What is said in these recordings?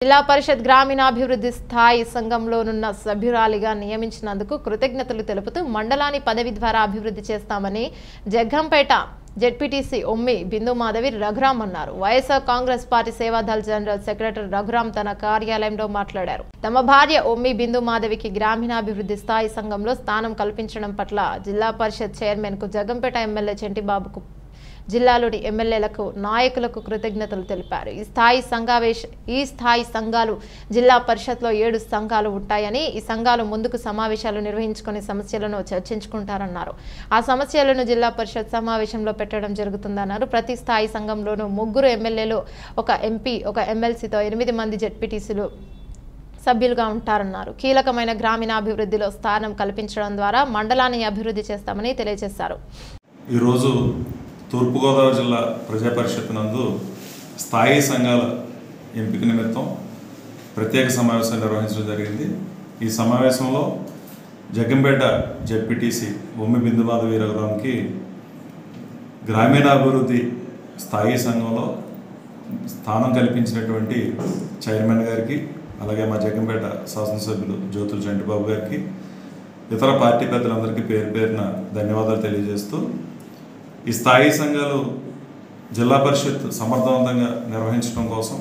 జిల్లా పరిషత్ గ్రామీణాభివృద్ధి స్థాయి సంఘంలోనున్న సభ్యురాలిగా నియమించినందుకు కృతజ్ఞతలు తెలుపుతూ మండలాన్ని పదవి ద్వారా అభివృద్ధి చేస్తామని జగ్గంపేట జెడ్పీటీసీ ఒమ్మి బిందు మాధవి రఘురాం అన్నారు YSR Congress party Sevadal general secretary Raghuram తన కార్యాలయంలో మాట్లాడారు తమ భార్య ఒమ్మి బిందు మాధవికి గ్రామీణాభివృద్ధి స్థాయి సంఘంలో స్థానం కల్పించడం పట్ల జిల్లా పరిషత్ చైర్మన్ కు జగ్గంపేట ఎమ్మెల్యే చెంటిబాబుకు జిల్లాలోని ఎమ్మెల్యేలకు నాయకులకు కృతజ్ఞతలు తెలిపారు ఈ స్థాయి సంఘావేశ ఈ స్థాయి సంఘాలు జిల్లా పరిషత్లో ఏడు సంఘాలు ఉంటాయని ఈ సంఘాలు ముందుకు సమావేశాలు నిర్వహించుకుని సమస్యలను చర్చించుకుంటారన్నారు ఆ సమస్యలను జిల్లా పరిషత్ సమావేశంలో పెట్టడం జరుగుతుందన్నారు ప్రతి స్థాయి సంఘంలోనూ ముగ్గురు ఎమ్మెల్యేలు ఒక ఎంపీ ఒక ఎమ్మెల్సీతో ఎనిమిది మంది జెడ్పీటీసీలు సభ్యులుగా ఉంటారన్నారు కీలకమైన గ్రామీణాభివృద్ధిలో స్థానం కల్పించడం ద్వారా మండలాన్ని అభివృద్ధి చేస్తామని తెలియజేశారు ఈరోజు తూర్పుగోదావరి జిల్లా ప్రజా పరిషత్ నందు స్థాయి సంఘాల ఎంపిక నిమిత్తం ప్రత్యేక సమావేశం నిర్వహించడం జరిగింది ఈ సమావేశంలో జగ్గంపేట జెడ్పీటీసీ బొమ్మి బిందుమాధవి రఘురామ్కి గ్రామీణాభివృద్ధి స్థాయి సంఘంలో స్థానం కల్పించినటువంటి చైర్మన్ గారికి అలాగే మా జగ్గంపేట శాసనసభ్యులు జ్యోతుల చంటిబాబు గారికి ఇతర పార్టీ పెద్దలందరికీ పేరు పేరున ధన్యవాదాలు తెలియజేస్తూ ఈ స్థాయి సంఘాలు జిల్లా పరిషత్ సమర్థవంతంగా నిర్వహించడం కోసం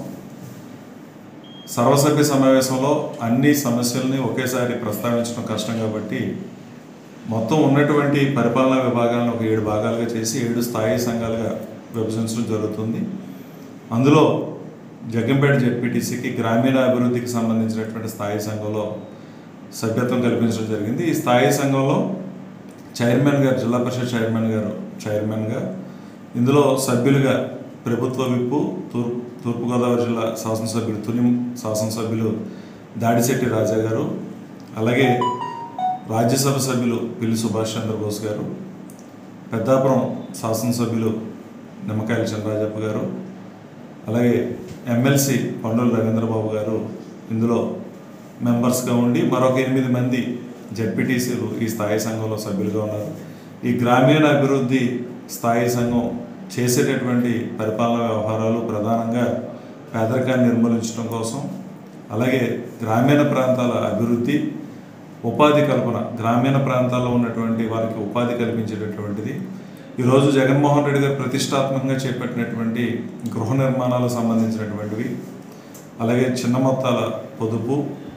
సర్వసభ్య సమావేశంలో అన్ని సమస్యల్ని ఒకేసారి ప్రస్తావించడం కష్టం కాబట్టి మొత్తం ఉన్నటువంటి పరిపాలనా విభాగాలను ఒక ఏడు భాగాలుగా చేసి ఏడు స్థాయి సంఘాలుగా విభజించడం జరుగుతుంది అందులో జగ్గంపేట జెడ్పీటీసీకి గ్రామీణ అభివృద్ధికి సంబంధించినటువంటి స్థాయి సంఘంలో సభ్యత్వం కల్పించడం జరిగింది ఈ స్థాయి సంఘంలో చైర్మన్ గారు జిల్లా పరిషత్ చైర్మన్ గారు చైర్మన్గా ఇందులో సభ్యులుగా ప్రభుత్వ విప్పు తూర్పు తూర్పుగోదావరి జిల్లా శాసనసభ్యులు తుని శాసనసభ్యులు దాడిశెట్టి రాజా గారు అలాగే రాజ్యసభ సభ్యులు పిల్లి సుభాష్ చంద్రబోస్ గారు పెద్దాపురం శాసనసభ్యులు నిమ్మకాయల చంద్రరాజప్ప గారు అలాగే ఎమ్మెల్సీ పండుల రవీంద్రబాబు గారు ఇందులో మెంబర్స్గా ఉండి మరొక ఎనిమిది మంది జడ్పీటీసీలు ఈ స్థాయి సంఘంలో సభ్యులుగా ఉన్నారు ఈ గ్రామీణ అభివృద్ధి స్థాయి సంఘం చేసేటటువంటి పరిపాలనా వ్యవహారాలు ప్రధానంగా పేదరికాన్ని నిర్మూలించడం కోసం అలాగే గ్రామీణ ప్రాంతాల అభివృద్ధి ఉపాధి కల్పన గ్రామీణ ప్రాంతాల్లో ఉన్నటువంటి వారికి ఉపాధి కల్పించేటటువంటిది ఈరోజు జగన్మోహన్ రెడ్డి గారు ప్రతిష్టాత్మకంగా చేపట్టినటువంటి గృహ నిర్మాణాలకు సంబంధించినటువంటివి అలాగే చిన్న మొత్తాల పొదుపు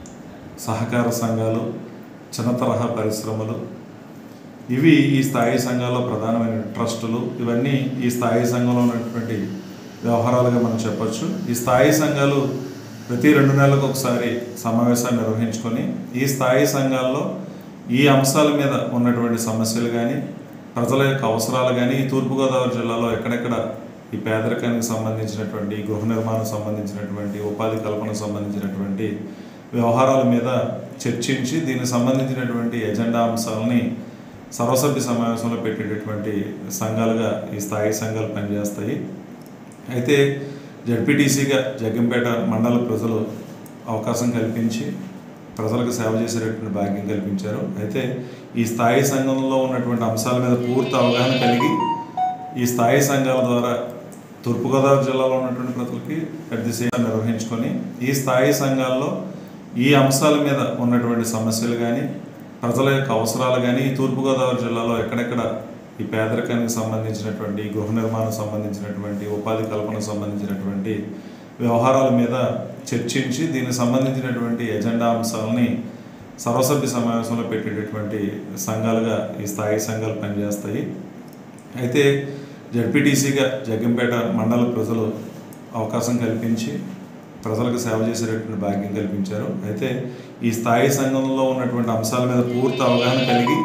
సహకార సంఘాలు చిన్న తరహా పరిశ్రమలు ఇవి ఈ స్థాయి సంఘాల్లో ప్రధానమైన ట్రస్టులు ఇవన్నీ ఈ స్థాయి సంఘంలో ఉన్నటువంటి వ్యవహారాలుగా మనం చెప్పొచ్చు ఈ స్థాయి సంఘాలు ప్రతి రెండు నెలలకు ఒకసారి సమావేశాన్ని నిర్వహించుకొని ఈ స్థాయి సంఘాల్లో ఈ అంశాల మీద ఉన్నటువంటి సమస్యలు కానీ ప్రజల యొక్క అవసరాలు కానీ ఈ తూర్పుగోదావరి జిల్లాలో ఎక్కడెక్కడ ఈ పేదరికానికి సంబంధించినటువంటి గృహ నిర్మాణం సంబంధించినటువంటి ఉపాధి కల్పనకు సంబంధించినటువంటి వ్యవహారాల మీద చర్చించి దీనికి సంబంధించినటువంటి ఎజెండా అంశాలని సర్వసభ్య సమావేశంలో పెట్టేటటువంటి సంఘాలుగా ఈ స్థాయి సంఘాలు పనిచేస్తాయి అయితే జడ్పీటీసీగా జగ్గంపేట మండల ప్రజలు అవకాశం కల్పించి ప్రజలకు సేవ చేసేటటువంటి భాగ్యం కల్పించారు అయితే ఈ స్థాయి సంఘంలో ఉన్నటువంటి అంశాల మీద పూర్తి అవగాహన కలిగి ఈ స్థాయి సంఘాల ద్వారా తూర్పుగోదావరి జిల్లాలో ఉన్నటువంటి ప్రజలకి అట్ ది సేమ్ నిర్వహించుకొని ఈ స్థాయి సంఘాల్లో ఈ అంశాల మీద ఉన్నటువంటి సమస్యలు కానీ ప్రజల యొక్క అవసరాలు కానీ ఈ తూర్పుగోదావరి జిల్లాలో ఎక్కడెక్కడ ఈ పేదరికానికి సంబంధించినటువంటి గృహ నిర్మాణం సంబంధించినటువంటి ఉపాధి కల్పనకు సంబంధించినటువంటి వ్యవహారాల మీద చర్చించి దీనికి సంబంధించినటువంటి ఎజెండా అంశాలని సర్వసభ్య సమావేశంలో పెట్టేటటువంటి సంఘాలుగా ఈ స్థాయి సంఘాలు పనిచేస్తాయి అయితే జడ్పీటీసీగా జగ్గంపేట మండల ప్రజలు అవకాశం కల్పించి ప్రజలకు సేవ చేసేటటువంటి భాగ్యం కల్పించారు అయితే ఈ స్థాయి సంఘంలో ఉన్నటువంటి అంశాల మీద పూర్తి అవగాహన కలిగి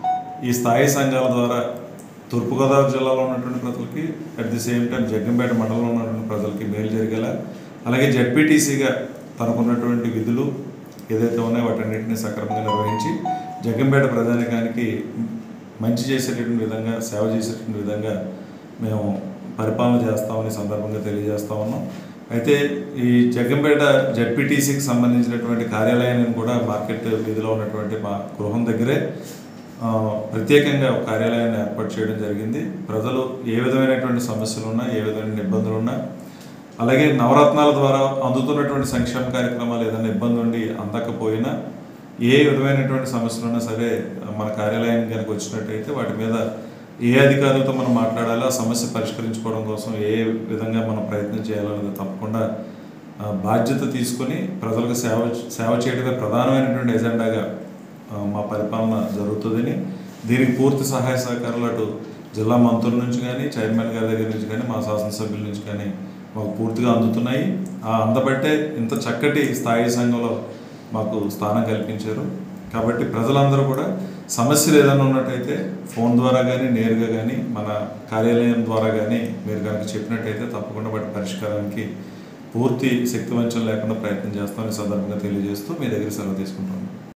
ఈ స్థాయి సంఘాల ద్వారా తూర్పుగోదావరి జిల్లాలో ఉన్నటువంటి ప్రజలకి at the same time Jaggampeta మండలంలో ఉన్నటువంటి ప్రజలకి మేలు జరిగేలా అలాగే జడ్పీటీసీగా తనకున్నటువంటి విధులు ఏదైతే ఉన్నాయో వాటన్నిటిని సక్రమంగా నిర్వహించి జగ్గంపేట ప్రజానికానికి మంచి చేసేటటువంటి విధంగా సేవ చేసేటటువంటి విధంగా మేము పరిపాలన చేస్తామని ఈ సందర్భంగా తెలియజేస్తా ఉన్నాం అయితే ఈ జగ్గంపేట జడ్పీటీసీకి సంబంధించినటువంటి కార్యాలయాన్ని కూడా మార్కెట్ వీధిలో ఉన్నటువంటి మా గృహం దగ్గరే ఆ, ప్రత్యేకంగా ఒక కార్యాలయాన్ని ఏర్పాటు చేయడం జరిగింది ప్రజలు ఏ విధమైనటువంటి సమస్యలు ఉన్నా ఏ విధమైన ఇబ్బందులు ఉన్నా అలాగే నవరత్నాల ద్వారా అందుతున్నటువంటి సంక్షేమ కార్యక్రమాలు ఏదైనా ఇబ్బంది ఉండి అందకపోయినా ఏ విధమైనటువంటి సమస్యలు ఉన్నా సరే మన కార్యాలయానికి కనుక వచ్చినట్టయితే వాటి మీద ఏ అధికారులతో మనం మాట్లాడాలో ఆ సమస్య పరిష్కరించుకోవడం కోసం ఏ విధంగా మనం ప్రయత్నం చేయాలన్నది తప్పకుండా ఆ, బాధ్యత తీసుకొని ప్రజలకు సేవ సేవ చేయడమే ప్రధానమైనటువంటి ఎజెండాగా ఆ, మా పరిపాలన జరుగుతుందని దీనికి పూర్తి సహాయ సహకారాలు అటు జిల్లా మంత్రుల నుంచి కానీ చైర్మన్ గారి దగ్గర నుంచి కానీ మా శాసనసభ్యుల నుంచి కానీ మాకు పూర్తిగా అందుతున్నాయి ఆ అందబట్టే ఇంత చక్కటి స్థాయి సంఘంలో మాకు స్థానం కల్పించారు కాబట్టి ప్రజలందరూ కూడా సమస్యలు ఏదైనా ఉన్నట్టయితే ఫోన్ ద్వారా కానీ నేరుగా కానీ మన కార్యాలయం ద్వారా కానీ మీరు కనుక చెప్పినట్టయితే తప్పకుండా వాటి పరిష్కారానికి పూర్తి శక్తివంచం లేకుండా ప్రయత్నం చేస్తామని సందర్భంగా తెలియజేస్తూ మీ దగ్గర సెలవు తీసుకుంటాను